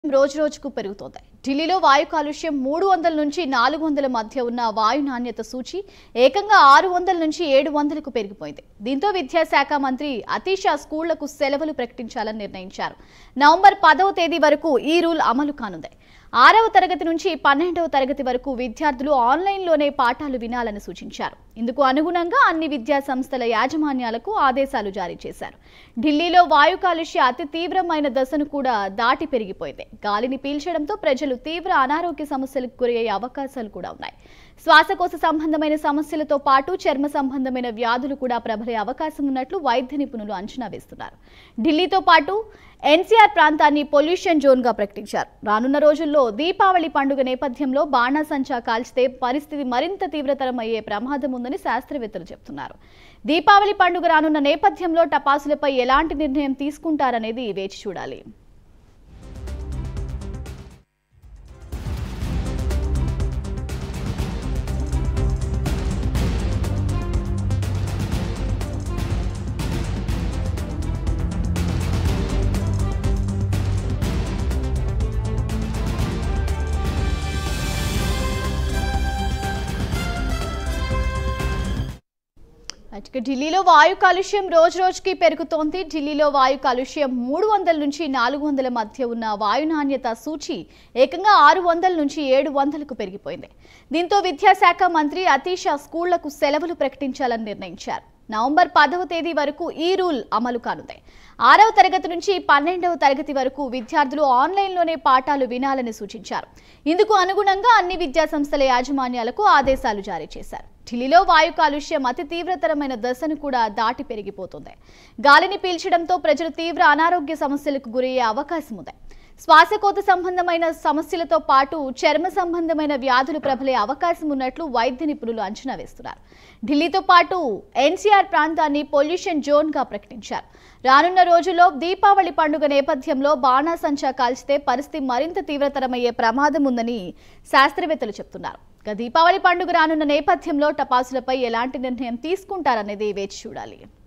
రోజు రోజుకు పెరుగుతోంది ఢిల్లీలో వాయు కాలుష్యం మూడు వందల నుంచి నాలుగు వందల మధ్య ఉన్న వాయు నాణ్యత సూచి ఏకంగా ఆరు వందల నుంచి ఏడు వందలకు పెరిగిపోయింది దీంతో విద్యాశాఖ మంత్రి అతీష్ షా స్కూళ్లకు సెలవులు ప్రకటించాలని నిర్ణయించారు నవంబర్ పదవ తేదీ వరకు ఈ రూల్ అమలు కానుంది ఆరవ తరగతి నుంచి పన్నెండవ తరగతి వరకు విద్యార్థులు ఆన్లైన్లోనే పాఠాలు వినాలని సూచించారు ఇందుకు అనుగుణంగా అన్ని విద్యా సంస్థల యాజమాన్యాలకు ఆదేశాలు జారీ చేశారు ఢిల్లీలో వాయు కాలుష్య అతి తీవ్రమైన దశను కూడా దాటి పెరిగిపోయింది గాలిని పీల్చడంతో ప్రజలు తీవ్ర అనారోగ్య సమస్యలకు గురయ్యే అవకాశాలు కూడా ఉన్నాయి శ్వాసకోశ సంబంధమైన సమస్యలతో పాటు చర్మ సంబంధమైన వ్యాధులు కూడా ప్రబలే అవకాశం ఉన్నట్లు వైద్య నిపుణులు అంచనా వేస్తున్నారు ఢిల్లీతో పాటు ఎన్సీఆర్ ప్రాంతాన్ని పొల్యూషన్ జోన్ గా ప్రకటించారు రానున్న రోజుల్లో దీపావళి పండుగ నేపథ్యంలో బాణాసంచా కాల్చితే పరిస్థితి మరింత తీవ్రతరం అయ్యే ప్రమాదం ఉందని శాస్త్రవేత్తలు చెబుతున్నారు దీపావళి పండుగ రానున్న నేపథ్యంలో టపాసులపై ఎలాంటి నిర్ణయం తీసుకుంటారనేది వేచి చూడాలి ఇక ఢిల్లీలో వాయు కాలుష్యం రోజు రోజుకి పెరుగుతోంది ఢిల్లీలో వాయు కాలుష్యం మూడు వందల నుంచి నాలుగు వందల మధ్య ఉన్న వాయు నాణ్యత సూచి ఏకంగా ఆరు వందల నుంచి ఏడు వందలకు పెరిగిపోయింది దీంతో విద్యాశాఖ మంత్రి అతీష్ షా స్కూళ్లకు సెలవులు ప్రకటించాలని నిర్ణయించారు నవంబర్ పదవ తేదీ వరకు ఈ రూల్ అమలు కానుంది ఆరవ తరగతి నుంచి పన్నెండవ తరగతి వరకు విద్యార్థులు ఆన్లైన్లోనే పాఠాలు వినాలని సూచించారు ఇందుకు అనుగుణంగా అన్ని విద్యా సంస్థల యాజమాన్యాలకు ఆదేశాలు జారీ చేశారు ఢిల్లీలో వాయు కాలుష్యం అతి తీవ్రతరమైన దశను కూడా దాటి పెరిగిపోతుంది గాలిని పీల్చడంతో ప్రజలు తీవ్ర అనారోగ్య సమస్యలకు గురయ్యే అవకాశం ఉంది శ్వాసకోత సంబంధమైన సమస్యలతో పాటు చర్మ సంబంధమైన వ్యాధులు ప్రబలే అవకాశం ఉన్నట్లు వైద్య నిపుణులు అంచనా వేస్తున్నారు ఢిల్లీతో పాటు ఎన్సీఆర్ ప్రాంతాన్ని పొల్యూషన్ జోన్ గా ప్రకటించారు రానున్న రోజుల్లో దీపావళి పండుగ నేపథ్యంలో బాణాసంచా కాల్చితే పరిస్థితి మరింత తీవ్రతరమయ్యే ప్రమాదం ఉందని శాస్త్రవేత్తలు చెప్తున్నారు ఇక దీపావళి పండుగ రానున్న నేపథ్యంలో టపాసులపై ఎలాంటి నిర్ణయం తీసుకుంటారనేది వేచి చూడాలి